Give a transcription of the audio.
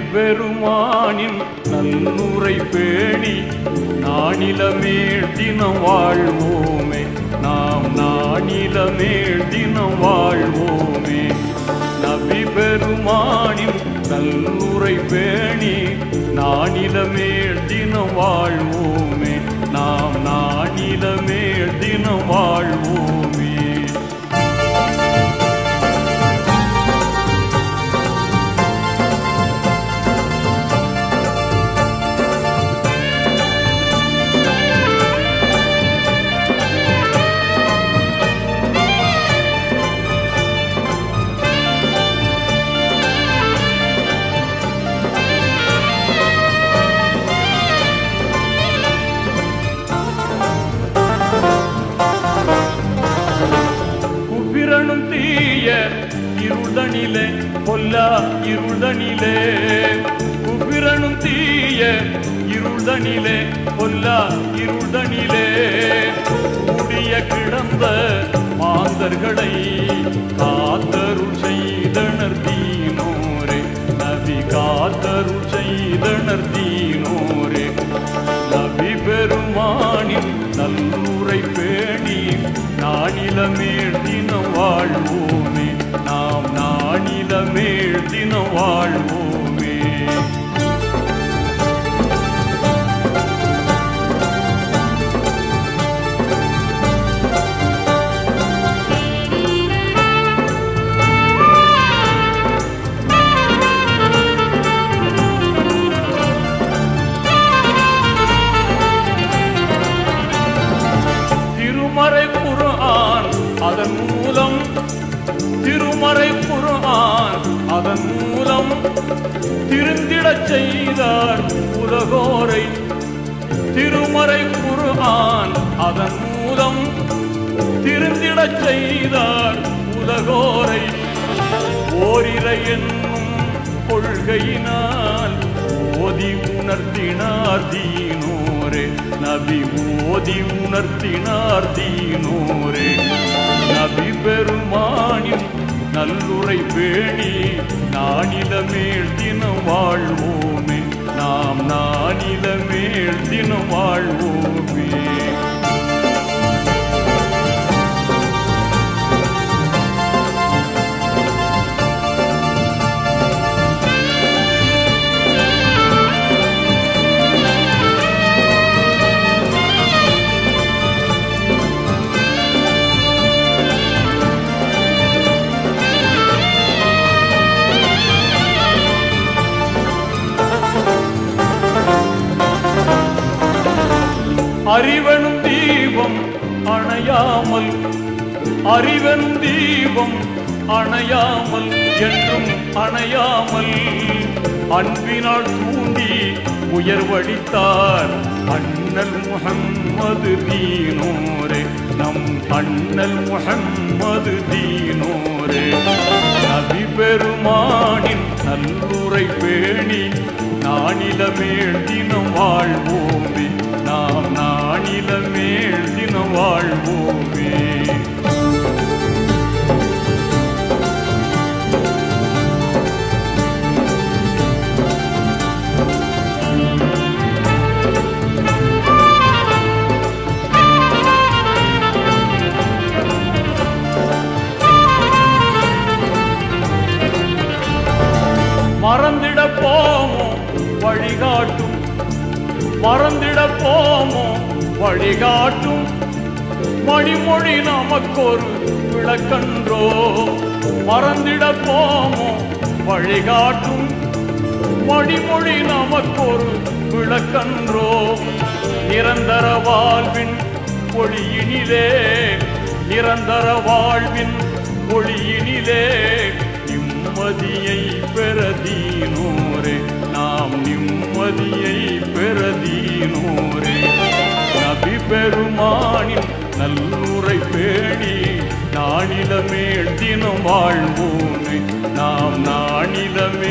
பெருமானின் நல்லுரை பேணி நானிலமேல் தினம் வாழ்வோமே நாம் நானிலமேல் தினம் வாழ்வோமே நபி பெருமானின் நல்லுரை பேணி நானிலமேல் தினம் வாழ்வோமே நாம் நானிலமேல் தினம் வாழ்வோமே குபிரனும் தீய இருதனிலே பொல்லா இருதனிலே குபிரனும் தீய இருதனிலே பொல்லா இருதனிலே கூடிய கிடந்த மாந்தர்களை காத்தருள் செய்தனர் தீனோரே நபி காத்தருள் செய்தனர் தீனோரே நபி பெருமானின் நல்லுரை பேணி நானிலமேல் தினம் வாழ்வோமே நாம் நானிலமேல் தினம் வாழ்வோமே திருமறை குர்ஆன் அதன் மூலம் திருமறை குர்ஆன் அதன் மூலம் திருந்திடச் செய்தார் உலகோரை திருமறை குர்ஆன் அதன் மூலம் திருந்திடச் செய்தார் உலகோரை ஓரிரை என்னும் கொள்கையினால் ஓதி உணர்த்தினார் தீனோரே நபி ஓதி உணர்த்தினார் தீனோரே நபி பெருமானின் நல்லுரை பேணி நானிலமேல் தினம் வாழ்வோமே நாம் நானிலமேல் தினம் வாழ்வோமே அறிவனும் தீபம் அணையாமல் அறிவனும் தீபம் அணையாமல் என்றும் அணையாமல் அன்பினால் தூண்டி உயர்வடித்தார் அண்ணல் முஹம்மது தீனோரே நம் அண்ணல் முஹம்மது தீனோரே நபி பெருமானின் நல்லுரை பேணி நானிலமேல் தினம் வாழ்வோமே நாம் நானிலமேல் தினம் வாழ்வோமே மறந்திட போமோ வழிகாட்டும் மறந்திட போமோ வழிகாட்டும் மணிமொழி நமக்கொரு விளக்கன்றோ மறந்திட போமோ வழிகாட்டும் மணிமொழி நமக்கொரு விளக்கன்றோ நிரந்தர வாழ்வின் ஒளியினிலே நிரந்தர வாழ்வின் ஒளியினிலே நிம்மதியை பெறதீனோரே நாம் நிம்மதியை பெறதீனோரே நபி பெருமானின் நல்லுரை பேணி நானிலமேல் தினம் வாழ்வோமே நாம் நானிலமே